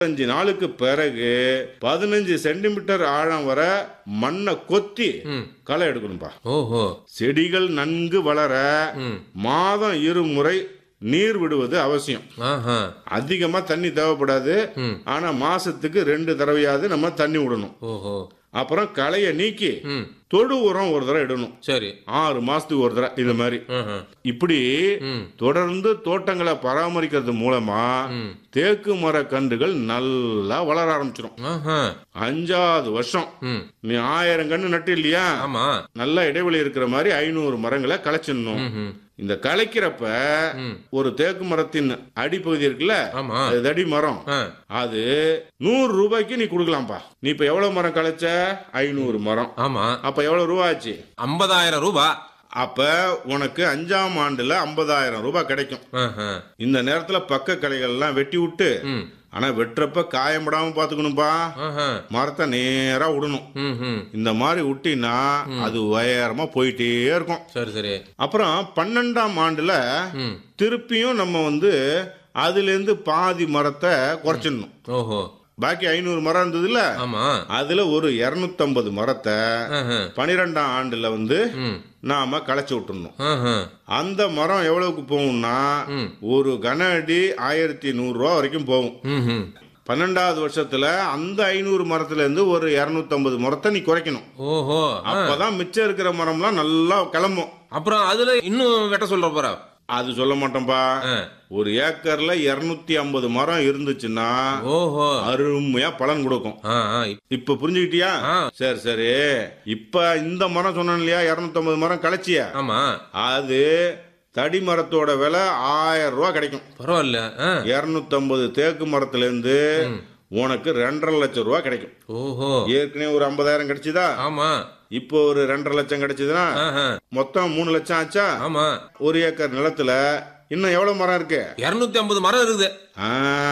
அஞ்சு நாளுக்கு பிறகு பதினஞ்சு சென்டிமீட்டர் ஆழம் வர மண்ணை கொத்தி ம். களை எடுக்கணும்பா ஓஹோ செடிகள் நன்கு வளர ம் மாதம் இருமுறை நீர் விடுவது அவசியம் ஆஹா அதிகமா தண்ணி தேவைப்படாது ம். ஆனா மாசத்துக்கு ரெண்டு தடவையாவது நம்ம தண்ணி விடணும் ஓஹோ அப்புறம் களையை நீக்கி ம் தொழு உரம் ஒரு தடவை இடணும் சரி ஆறு மாசத்துக்கு ஒரு தடவை இது மாதிரி ஆஹா. இப்படி ம் தொடர்ந்து தோட்டங்களை பராமரிக்கிறது மூலமா ம் தேக்கு மர கன்றுகள் நல்லா வளர ஆரம்பிச்சிடும் ஆஹா அஞ்சாவது வருஷம் ம் நீ ஆயிரம் கன்று நட்டு இல்லையா ஆமா நல்ல இடைவெளி இருக்கிற மாதிரி ஐநூறு மரங்களை களைச்சிடணும் ம் ம் இந்த களைக்கிறப்ப ம் ஒரு தேக்கு மரத்தின் அடிப்பகுதி இருக்குல்ல ஆமா அது தடி மரம் ஆ அது நூறு ரூபாய்க்கு நீ கொடுக்கலாம்ப்பா நீ இப்ப எவ்வளவு மரம் களைச்ச ஐநூறு மரம் ஆமா அப்ப எவ்வளவு ரூபா ஆச்சு ஐம்பதாயிரம் ரூபாய் அப்ப உனக்கு அஞ்சாம் ஆண்டுல ஐம்பதாயிரம் ரூபாய் கிடைக்கும் ஆஹா. இந்த நேரத்துல பக்க களைகள் எல்லாம் வெட்டி விட்டு ம் ஆனா வெட்டுறப்ப காயப்படாம பாத்துக்கணும்பா ஆஹா. மரத்தை நேரா விடணும் ம் ம் இந்த மாதிரி விட்டினா அது உயரமா போயிட்டே இருக்கும் சரி சரி அப்புறம் பன்னெண்டாம் ஆண்டுல ம் திருப்பியும் நம்ம வந்து அதுல இருந்து பாதி மரத்தை குறைச்சிடணும் ஓஹோ பாக்கி ஐநூறு மரம் இருந்ததுல ஆமா அதுல ஒரு 250 மரத்தை ஆஹா. பனிரெண்டாம் ஆண்டுல வந்து ம் நாம களைச்சு விட்டுறணும் ஆஹா. அந்த மரம் எவ்வளவுக்கு போகும்னா ம். ஒரு கன அடி ஆயிரத்தி நூறு ரூபா வரைக்கும் போகும் ம் ம் பன்னெண்டாவது வருஷத்துல அந்த ஐநூறு மரத்துல இருந்து ஒரு 250 மரத்தை நீ குறைக்கணும் ஓஹோ ஆ. அப்பதான் மிச்சம் இருக்கிற மரம்லாம் நல்லா கிளம்பும் அப்புறம் அதுல இன்னும் வெட்ட சொல்ற போற அது சொல்ல மாட்டோம்பா ஆ. ஒரு ஏக்கர்ல 250 ஐம்பது மரம் இருந்துச்சுன்னா ஓஹோ அருமையா பலன் கொடுக்கும் ஆ ஆ இப்ப புரிஞ்சுக்கிட்டியா ஆ. சரி சரி இப்ப இந்த மரம் சொன்னேன் இல்லையா 250 மரம் களைச்சிய ஆமா அது தடி மரத்தோட விலை ஆயிரம் ரூபாய் கிடைக்கும் பரவாயில்ல ஆ. 250 தேக்கு மரத்துல இருந்து உனக்கு ரெண்டரை லட்சம் ரூபாய் கிடைக்கும் ஓஹோ ஏற்கனவே ஒரு ஐம்பதாயிரம் கிடைச்சுதா ஆமா இப்போ ஒரு ரெண்டரை லட்சம் கிடைச்சதுன்னா ஆஹா. மொத்தம் மூணு லட்சம் ஆச்சா ஆமா ஒரு ஏக்கர் நிலத்துல இன்னும் எவ்வளவு மரம் இருக்கு இருநூத்தி ஐம்பது மரம் இருக்குது ஆ,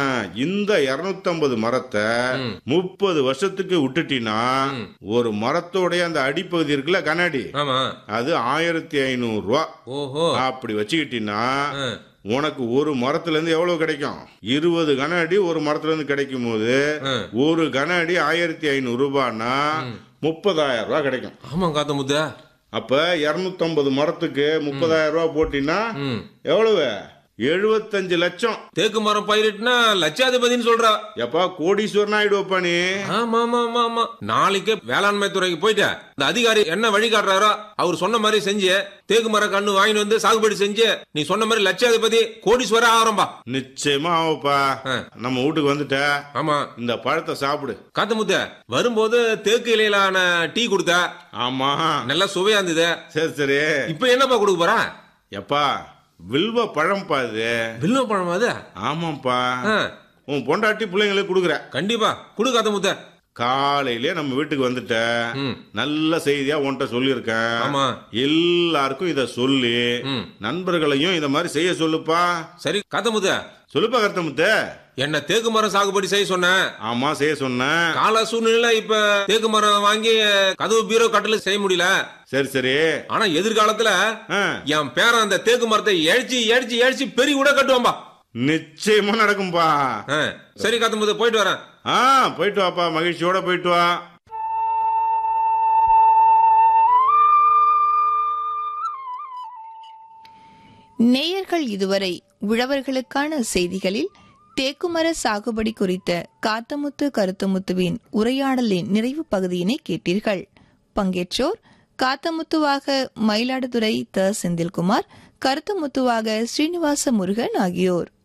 இந்த 250 மரத்தை முப்பது வருஷத்துக்கு விட்டுட்டீங்கன்னா ஒரு மரத்தோடைய அந்த அடிப்பகுதி இருக்குல்ல கண்ணாடி ஆமா அது ஆயிரத்தி ஐநூறு ரூபா ஓஹோ அப்படி வச்சுக்கிட்டீங்கன்னா ஆ. உனக்கு ஒரு மரத்துல இருந்து எவ்வளவு கிடைக்கும் இருபது கன அடி ஒரு மரத்துல இருந்து கிடைக்கும் போது ஆ. ஒரு கன அடி ஆயிரத்தி ஐநூறு ரூபான்னா முப்பதாயிரம் ரூபாய் கிடைக்கும் ஆமா காத்த முத்த அப்ப 250 மரத்துக்கு முப்பதாயிரம் ரூபாய் போட்டீங்கன்னா ம் எவ்வளவு எழுபத்தஞ்சு லட்சம் தேக்கு மரம் பயிரிட்டுனா லட்சாதிபதினு சொல்றா எப்பா கோடீஸ்வரன் ஆயிடுவப்பா நீ ஆமா ஆமா ஆமா ஆமா நாளைக்கே வேளாண்மை துறைக்கு போயிட்ட இந்த அதிகாரி என்ன வழி காட்டுறாரோ அவர் சொன்ன மாதிரி செஞ்சு தேக்கு மர கண்ணு வாங்கிட்டு வந்து சாகுபடி செஞ்சு நீ சொன்ன மாதிரி லட்சாதிபதி கோடீஸ்வரர் ஆகிறோம்பா நிச்சயமா ஆவப்பா ஆ. நம்ம வீட்டுக்கு வந்துட்ட ஆமா இந்த பழத்தை சாப்பிடு காத்த முத்த வரும்போது தேக்கு இலையிலான டீ கொடுத்த ஆமா நல்லா சுவையா இருந்தது சரி சரி இப்ப என்னப்பா கொடுக்க போற எப்பா வில்வ பழம்பா இது வில்வ பழம் அது ஆமாப்பா ஆ, உன் பொண்டாட்டி பிள்ளைங்களுக்கு கொடுக்குற கண்டிப்பா குடு காத்த முத்த காலையிலே நம்ம வீட்டுக்கு வந்துட்ட ம். நல்ல செய்தியா உன்கிட்ட சொல்லியிருக்கேன் ஆமா எல்லாருக்கும் இத சொல்லி ம். நண்பர்களையும் இத மாதிரி செய்ய சொல்லுப்பா சரி காத்த முத்த சொல்லுப்பா கருத்தமுத்த என்ன தேக்கு மரம் சாகுபடி செய்ய சொன்னேன் ஆமா செய்ய சொன்னேன் கால சூழ்நிலை இப்ப தேக்கு மரம் வாங்கி கதவு பீரோ கட்டில செய்ய முடியல சரி சரி ஆனா எதிர்காலத்துல ஆ, என் பேரன் அந்த தேக்கு மரத்தை எழிச்சு எழிச்சு எழிச்சு பெரிய கூட கட்டுவான்பா நிச்சயமா நடக்கும்பா ஆ, சரி காத்தும்போது போயிட்டு வரேன் ஆ போயிட்டு வாப்பா மகிழ்ச்சியோட போயிட்டு வா நேயர்கள் இதுவரை உழவர்களுக்கான செய்திகளில் தேக்குமர சாகுபடி குறித்த காத்தமுத்து கருத்துமுத்துவின் உரையாடலின் நிறைவு பகுதியினை கேட்டீர்கள் பங்கேற்றோர் காத்தமுத்துவாக மயிலாடுதுறை த செந்தில்குமார் கருத்துமுத்துவாக ஸ்ரீனிவாச முருகன் ஆகியோர்